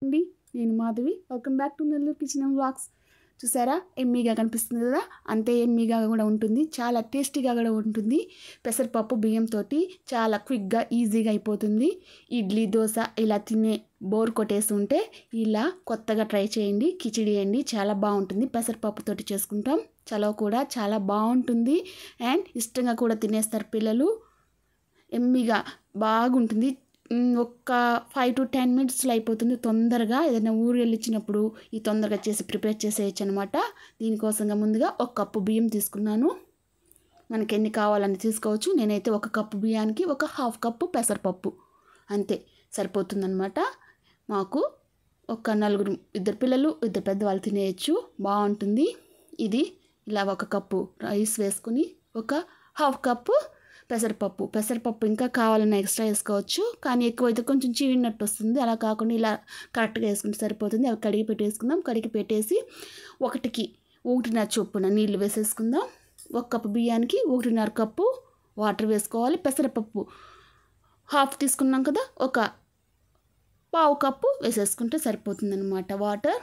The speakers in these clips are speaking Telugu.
అండి నేను Madhavi welcome back to Nellore kitchen and vlogs చూసారా ఎమ్మీగా కనిపిస్తుంది కదా అంతే ఎమ్మీగా కూడా ఉంటుంది చాలా టేస్టీగా కూడా ఉంటుంది పెసరపప్పు బియ్యంతో చాలా క్విక్గా ఈజీగా అయిపోతుంది ఇడ్లీ దోశ ఇలా తినే బోర్ కొట్టేసి ఉంటే ఇలా కొత్తగా ట్రై చేయండి కిచిడి అండి చాలా బాగుంటుంది పెసరపప్పుతోటి చేసుకుంటాం చలవ కూడా చాలా బాగుంటుంది అండ్ ఇష్టంగా కూడా తినేస్తారు పిల్లలు ఎమ్మిగా బాగుంటుంది మ్, ఒక్క ఫైవ్ టు టెన్ మినిట్స్లో అయిపోతుంది తొందరగా ఏదైనా ఊరు వెళ్ళిచ్చినప్పుడు ఈ తొందరగా చేసి ప్రిపేర్ చేసేయచ్చు అనమాట దీనికోసంగా ముందుగా ఒక కప్పు బియ్యం తీసుకున్నాను మనకి ఎన్ని కావాలని తీసుకోవచ్చు నేనైతే ఒక కప్పు బియ్యానికి ఒక హాఫ్ కప్పు పెసరపప్పు అంతే సరిపోతుందన్నమాట మాకు ఒక నలుగురు ఇద్దరు పిల్లలు ఇద్దరు పెద్దవాళ్ళు తినేయచ్చు బాగుంటుంది ఇది ఇలా ఒక కప్పు రైస్ వేసుకుని ఒక హాఫ్ కప్పు పెసరపప్పు పెసరపప్పు ఇంకా కావాలన్నా ఎక్స్ట్రా వేసుకోవచ్చు కానీ ఎక్కువైతే కొంచెం చీవినట్టు వస్తుంది అలా కాకుండా ఇలా కరెక్ట్గా వేసుకుంటే సరిపోతుంది అవి కడిగి పెట్టేసుకుందాం కడిగి పెట్టేసి ఒకటికి ఒకటిన్నర చొప్పున నీళ్ళు వేసేసుకుందాం ఒక కప్పు బియ్యానికి ఒకటిన్నర కప్పు వాటర్ వేసుకోవాలి పెసరపప్పు హాఫ్ తీసుకున్నాం కదా ఒక పావు కప్పు వేసేసుకుంటే సరిపోతుంది అనమాట వాటర్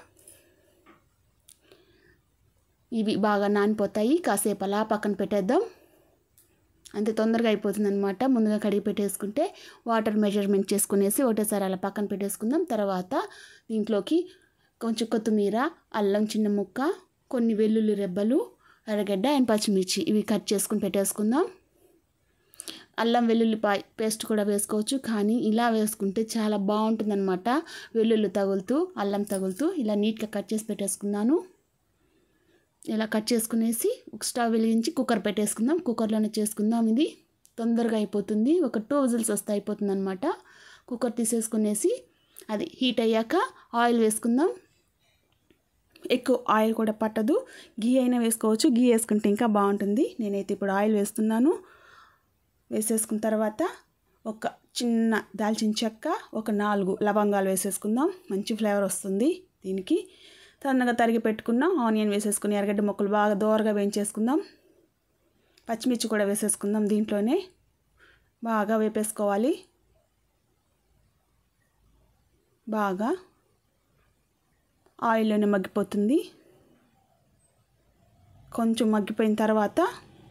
ఇవి బాగా నానిపోతాయి కాసేపు అలా పక్కన పెట్టేద్దాం అంతే తొందరగా అయిపోతుంది అనమాట ముందుగా కడిగి పెట్టేసుకుంటే వాటర్ మెజర్మెంట్ చేసుకునేసి ఒకటేసారి అలా పక్కన పెట్టేసుకుందాం తర్వాత దీంట్లోకి కొంచెం కొత్తిమీర అల్లం చిన్న ముక్క కొన్ని వెల్లుల్లి రెబ్బలు ఎర్రగడ్డ అండ్ పచ్చిమిర్చి ఇవి కట్ చేసుకుని పెట్టేసుకుందాం అల్లం వెల్లుల్లిపాయ పేస్ట్ కూడా వేసుకోవచ్చు కానీ ఇలా వేసుకుంటే చాలా బాగుంటుందన్నమాట వెల్లుల్లి తగులుతూ అల్లం తగులుతూ ఇలా నీట్గా కట్ చేసి పెట్టేసుకున్నాను ఇలా కట్ చేసుకునేసి ఒక స్టవ్ వెలిగించి కుక్కర్ పెట్టేసుకుందాం కుక్కర్లోనే చేసుకుందాం ఇది తొందరగా అయిపోతుంది ఒక టూ విజిల్స్ వస్తే అయిపోతుంది అనమాట కుక్కర్ తీసేసుకునేసి అది హీట్ అయ్యాక ఆయిల్ వేసుకుందాం ఎక్కువ ఆయిల్ కూడా పట్టదు గీ అయినా వేసుకోవచ్చు గీ వేసుకుంటే ఇంకా బాగుంటుంది నేనైతే ఇప్పుడు ఆయిల్ వేస్తున్నాను వేసేసుకున్న తర్వాత ఒక చిన్న దాల్చిన చెక్క ఒక నాలుగు లవంగాలు వేసేసుకుందాం మంచి ఫ్లేవర్ వస్తుంది దీనికి సన్నగా తరిగి పెట్టుకున్న ఆనియన్ వేసేసుకుని ఎర్రగడ్డ ముక్కలు బాగా దోరగా వేయించేసుకుందాం పచ్చిమిర్చి కూడా వేసేసుకుందాం దీంట్లోనే బాగా వేపేసుకోవాలి బాగా ఆయిల్లోనే మగ్గిపోతుంది కొంచెం మగ్గిపోయిన తర్వాత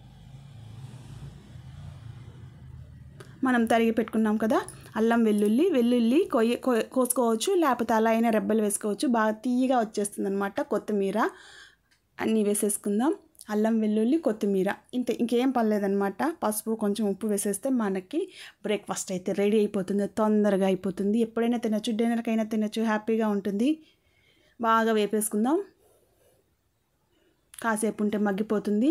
మనం తరిగి పెట్టుకున్నాం కదా అల్లం వెల్లుల్లి వెల్లుల్లి కొయ్య కో- కోసుకోవచ్చు లేకపోతే అలా అయినా రెబ్బలు వేసుకోవచ్చు బాగా తీయగా వచ్చేస్తుంది అనమాట కొత్తిమీర అన్నీ వేసేసుకుందాం అల్లం వెల్లుల్లి కొత్తిమీర ఇంత ఇంకేం పర్లేదనమాట పసుపు కొంచెం ఉప్పు వేసేస్తే మనకి బ్రేక్ఫాస్ట్ అయితే రెడీ అయిపోతుంది తొందరగా అయిపోతుంది ఎప్పుడైనా తినచ్చు డిన్నర్కైనా తినచ్చు హ్యాపీగా ఉంటుంది బాగా వేపేసుకుందాం కాసేపు ఉంటే మగ్గిపోతుంది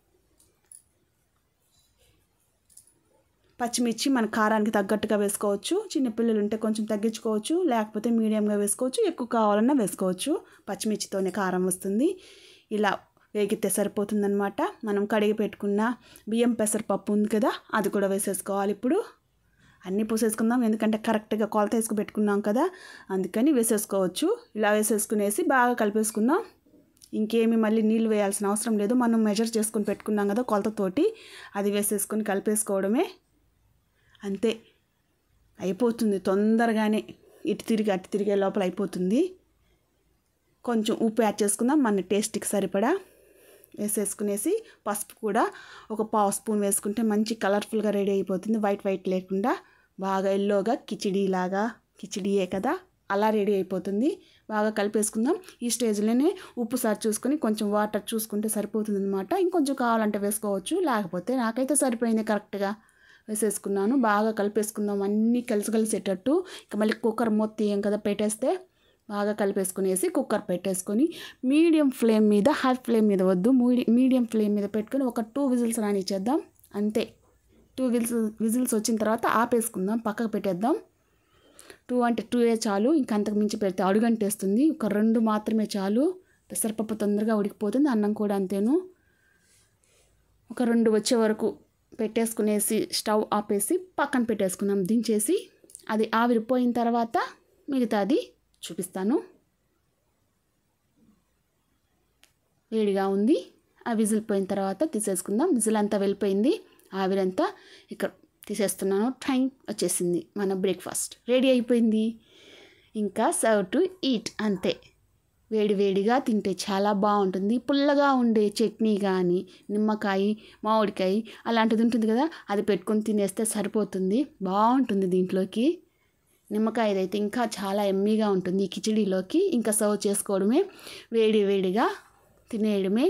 పచ్చిమిర్చి మన కారానికి తగ్గట్టుగా వేసుకోవచ్చు చిన్నపిల్లలు ఉంటే కొంచెం తగ్గించుకోవచ్చు లేకపోతే మీడియంగా వేసుకోవచ్చు ఎక్కువ కావాలన్నా వేసుకోవచ్చు పచ్చిమిర్చితోనే కారం వస్తుంది ఇలా వేగితే సరిపోతుందన్నమాట మనం కడిగి పెట్టుకున్న బియ్యం పెసరపప్పు ఉంది కదా అది కూడా వేసేసుకోవాలి ఇప్పుడు అన్నీ పూసేసుకుందాం ఎందుకంటే కరెక్ట్గా కొలత వేసుకు పెట్టుకున్నాం కదా అందుకని వేసేసుకోవచ్చు ఇలా వేసేసుకునేసి బాగా కలిపేసుకుందాం ఇంకేమి మళ్ళీ నీళ్ళు వేయాల్సిన అవసరం లేదు మనం మెజర్ చేసుకుని పెట్టుకున్నాం కదా కొలతతోటి అది వేసేసుకొని కలిపేసుకోవడమే అంతే అయిపోతుంది తొందరగానే ఇటు తిరిగి అటు తిరిగే లోపల అయిపోతుంది కొంచెం ఉప్పు యాడ్ చేసుకుందాం మన టేస్ట్కి సరిపడా వేసేసుకునేసి పసుపు కూడా ఒక పావు స్పూన్ వేసుకుంటే మంచి కలర్ఫుల్గా రెడీ అయిపోతుంది వైట్ వైట్ లేకుండా బాగా ఎల్లోగా కిచిడీ లాగా కిచిడీయే కదా అలా రెడీ అయిపోతుంది బాగా కలిపేసుకుందాం ఈ స్టేజ్లోనే ఉప్పు సార్ చూసుకొని కొంచెం వాటర్ చూసుకుంటే సరిపోతుంది అనమాట ఇంకొంచెం కావాలంటే వేసుకోవచ్చు లేకపోతే నాకైతే సరిపోయింది కరెక్ట్గా వేసేసుకున్నాను బాగా కలిపేసుకుందాం అన్నీ కలిసి కలిసేటట్టు ఇక మళ్ళీ కుక్కర్ మూత తీయం కదా పెట్టేస్తే బాగా కలిపేసుకునేసి కుక్కర్ పెట్టేసుకొని మీడియం ఫ్లేమ్ మీద హై ఫ్లేమ్ మీద వద్దు మీడి మీడియం ఫ్లేమ్ మీద పెట్టుకొని ఒక టూ విజిల్స్ రానిచ్చేద్దాం అంతే టూ విజిల్స్ విజిల్స్ వచ్చిన తర్వాత ఆపేసుకుందాం పక్కకు పెట్టేద్దాం టూ అంటే టూ ఏ చాలు ఇంకా అంతకు మించి పెడితే అడుగంటేస్తుంది ఒక రెండు మాత్రమే చాలు పెసరపప్పు తొందరగా ఉడికిపోతుంది అన్నం కూడా అంతేను ఒక రెండు వచ్చే వరకు పెట్టేసుకునేసి స్టవ్ ఆపేసి పక్కన పెట్టేసుకున్నాం దించేసి అది ఆవిరిపోయిన తర్వాత మిగతాది చూపిస్తాను వేడిగా ఉంది ఆ విజిల్ పోయిన తర్వాత తీసేసుకుందాం విజిల్ అంతా వెళ్ళిపోయింది ఆవిరంతా ఇక్కడ తీసేస్తున్నాను టైం వచ్చేసింది మన బ్రేక్ఫాస్ట్ రెడీ అయిపోయింది ఇంకా సర్వ్ టు ఈట్ అంతే వేడి వేడిగా తింటే చాలా బాగుంటుంది పుల్లగా ఉండే చట్నీ కానీ నిమ్మకాయ మామిడికాయ అలాంటిది ఉంటుంది కదా అది పెట్టుకొని తినేస్తే సరిపోతుంది బాగుంటుంది దీంట్లోకి నిమ్మకాయ అయితే ఇంకా చాలా ఎమ్మీగా ఉంటుంది ఈ కిచడీలోకి ఇంకా సర్వ్ చేసుకోవడమే వేడి వేడిగా తినేయడమే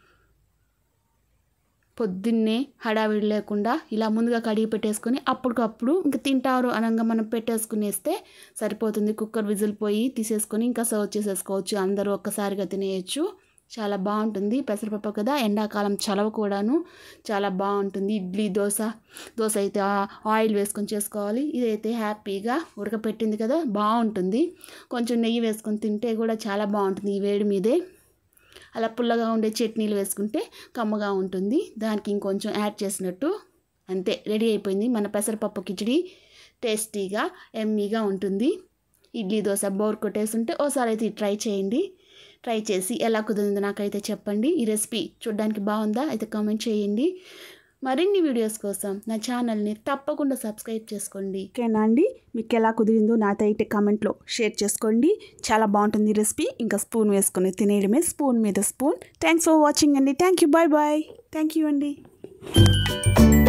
పొద్దున్నే హడావిడి లేకుండా ఇలా ముందుగా కడిగి పెట్టేసుకొని అప్పటికప్పుడు ఇంకా తింటారు అనగా మనం పెట్టేసుకునేస్తే సరిపోతుంది కుక్కర్ విజిల్ పోయి తీసేసుకొని ఇంకా సర్వ్ చేసేసుకోవచ్చు అందరూ ఒక్కసారిగా తినేయచ్చు చాలా బాగుంటుంది పెసరపప్పు కదా ఎండాకాలం చలవ కూడాను చాలా బాగుంటుంది ఇడ్లీ దోశ దోశ అయితే ఆయిల్ వేసుకొని చేసుకోవాలి ఇదైతే హ్యాపీగా ఉడకపెట్టింది కదా బాగుంటుంది కొంచెం నెయ్యి వేసుకొని తింటే కూడా చాలా బాగుంటుంది ఈ వేడి మీదే అలా పుల్లగా ఉండే చట్నీలు వేసుకుంటే కమ్మగా ఉంటుంది దానికి ఇంకొంచెం యాడ్ చేసినట్టు అంతే రెడీ అయిపోయింది మన పెసరపప్పు కిచడి టేస్టీగా ఎమ్మీగా ఉంటుంది ఇడ్లీ దోశ బోర్ కొట్టేస్తుంటే ఓసారి అయితే ట్రై చేయండి ట్రై చేసి ఎలా కుదిరిందో నాకైతే చెప్పండి ఈ రెసిపీ చూడడానికి బాగుందా అయితే కామెంట్ చేయండి మరిన్ని వీడియోస్ కోసం నా ఛానల్ని తప్పకుండా సబ్స్క్రైబ్ చేసుకోండి ఓకేనా అండి మీకు ఎలా కుదిరిందో నాతో అయితే కామెంట్లో షేర్ చేసుకోండి చాలా బాగుంటుంది రెసిపీ ఇంకా స్పూన్ వేసుకొని తినేయడమే స్పూన్ మీద స్పూన్ థ్యాంక్స్ ఫర్ వాచింగ్ అండి thank you bye bye thank you అండి